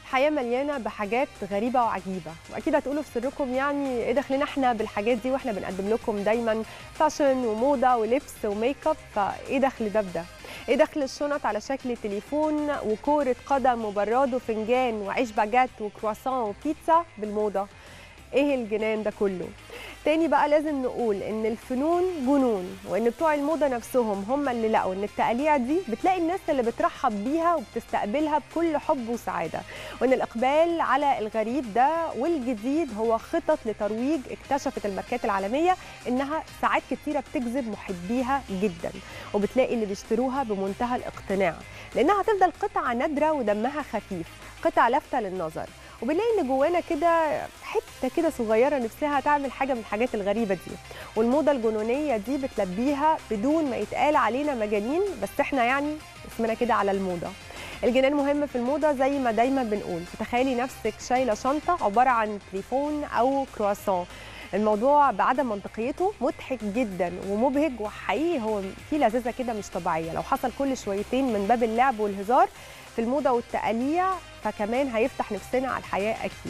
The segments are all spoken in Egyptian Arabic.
حياه مليانه بحاجات غريبه وعجيبه واكيد هتقولوا في سركم يعني ايه دخلنا احنا بالحاجات دي واحنا بنقدم لكم دايما فاشن وموضه ولبس وميك اب فايه دخل ده بده ايه دخل الشنط على شكل تليفون وكوره قدم وبراد وفنجان وعيش باجات وكرواسون وبيتزا بالموضه ايه الجنان ده كله تاني بقى لازم نقول ان الفنون جنون وان بتوع الموضه نفسهم هم اللي لقوا ان التقاليع دي بتلاقي الناس اللي بترحب بيها وبتستقبلها بكل حب وسعاده وان الاقبال على الغريب ده والجديد هو خطط لترويج اكتشفت الماركات العالميه انها ساعات كتيره بتجذب محبيها جدا وبتلاقي اللي بيشتروها بمنتهى الاقتناع لانها هتفضل قطعه نادره ودمها خفيف قطعه لافته للنظر وبنلاقي ان جوانا كده حته كده صغيره نفسها تعمل حاجه من الحاجات الغريبه دي والموضه الجنونيه دي بتلبيها بدون ما يتقال علينا مجانين بس احنا يعني اسمنا كده على الموضه الجنان مهم في الموضه زي ما دايما بنقول فتخيلي نفسك شايله شنطه عباره عن تليفون او كرواسون الموضوع بعدم منطقيته مضحك جدا ومبهج وحقيقي هو في لذاذه كده مش طبيعيه لو حصل كل شويتين من باب اللعب والهزار في الموضه والتقاليع فكمان هيفتح نفسنا على الحياه اكيد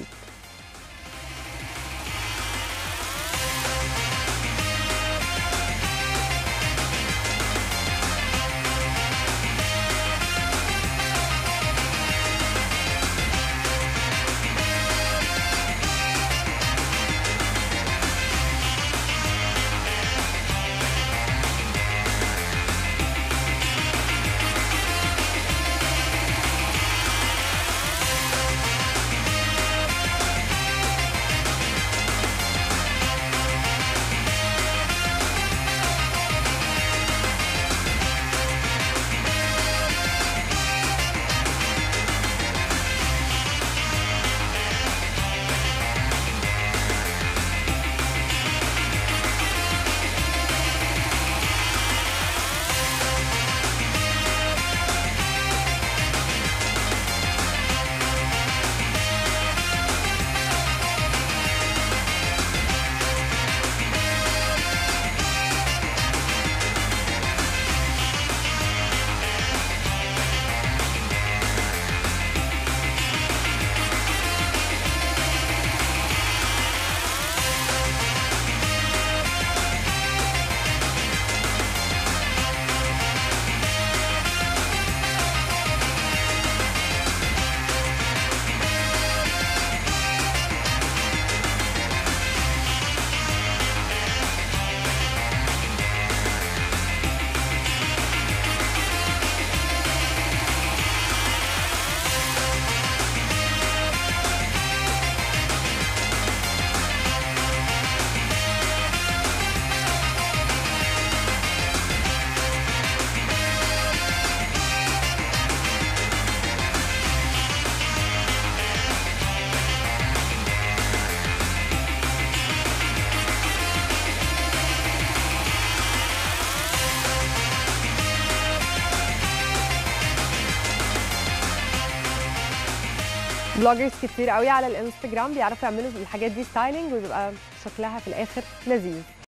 بلوجرز كتير قوي على الانستجرام بيعرفوا يعملوا الحاجات دي ستايلينج وبيبقى شكلها في الاخر لذيذ